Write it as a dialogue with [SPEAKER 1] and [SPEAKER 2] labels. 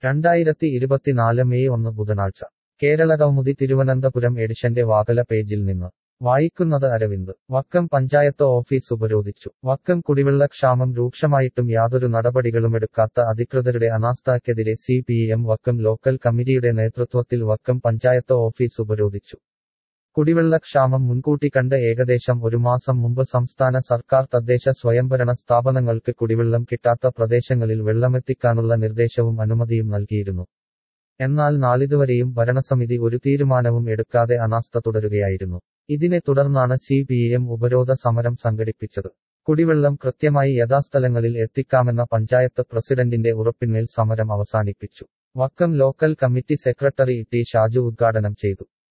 [SPEAKER 1] രണ്ടായിരത്തി ഇരുപത്തിനാല് മെയ് ഒന്ന് ബുധനാഴ്ച കേരളകൗമുദി തിരുവനന്തപുരം എഡിഷന്റെ വാകല പേജിൽ നിന്ന് വായിക്കുന്നത് അരവിന്ദ് വക്കം പഞ്ചായത്ത് ഓഫീസ് ഉപരോധിച്ചു വക്കം കുടിവെള്ളക്ഷാമം രൂക്ഷമായിട്ടും യാതൊരു നടപടികളുമെടുക്കാത്ത അധികൃതരുടെ അനാസ്ഥയ്ക്കെതിരെ C P M Vakkam local കമ്മിറ്റിയുടെ നേതൃത്വത്തിൽ വക്കം പഞ്ചായത്ത് ഓഫീസ് ഉപരോധിച്ചു കുടിവെള്ളക്ഷാമം മുൻകൂട്ടി കണ്ട് ഏകദേശം ഒരു മാസം മുമ്പ് സംസ്ഥാന സർക്കാർ തദ്ദേശ സ്വയംഭരണ സ്ഥാപനങ്ങൾക്ക് കുടിവെള്ളം കിട്ടാത്ത പ്രദേശങ്ങളിൽ വെള്ളമെത്തിക്കാനുള്ള നിർദ്ദേശവും അനുമതിയും നൽകിയിരുന്നു എന്നാൽ നാളിതുവരെയും ഭരണസമിതി ഒരു തീരുമാനവും എടുക്കാതെ അനാസ്ഥ തുടരുകയായിരുന്നു ഇതിനെ തുടർന്നാണ് സി പി എം ഉപരോധ സമരം സംഘടിപ്പിച്ചത് കുടിവെള്ളം കൃത്യമായി യഥാസ്ഥലങ്ങളിൽ എത്തിക്കാമെന്ന പഞ്ചായത്ത് പ്രസിഡന്റിന്റെ ഉറപ്പിന്മേൽ സമരം അവസാനിപ്പിച്ചു Vakkam local committee secretary T Shaju ഉദ്ഘാടനം ചെയ്തു